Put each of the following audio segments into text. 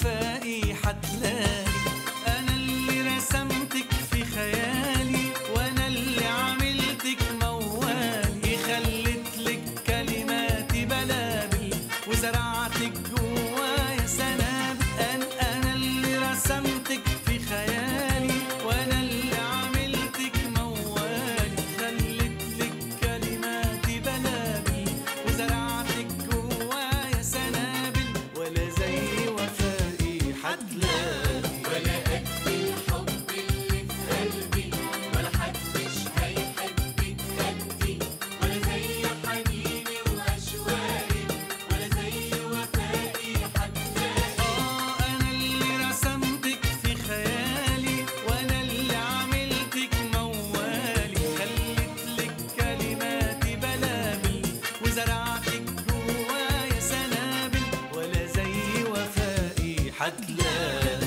وفائي حتلاقي انا اللي رسمتك في خيالي وانا اللي عملتك موالي خليت لك كلماتي بلابل وزرعتك جوايا سنابل انا انا اللي رسمتك في خيالي وانا اللي عملتك موالي خليت لك كلماتي بلابل وزرعتك جوايا سنابل ولا زي وفائي حتلاقي ولا قد الحب اللي في قلبي ولا حدش هيحبك قدي ولا زي حنيني واشواقي ولا زي وفائي حتلاقي آه أنا اللي رسمتك في خيالي وأنا اللي عملتك موالي خليت لك كلماتي بلابل وزرعتك جوايا سنابل ولا زي وفائي حتلاقي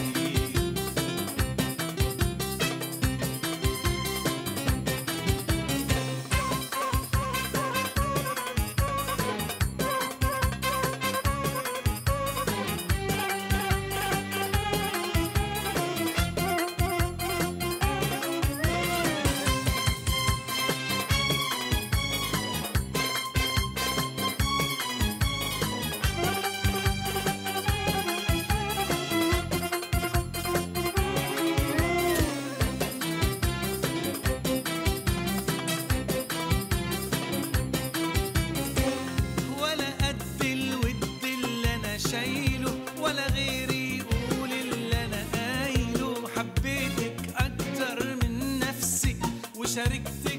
ولا قد الود اللي انا شايله ولا غيري يقول اللي انا قايله حبيتك اكتر من نفسي وشاركت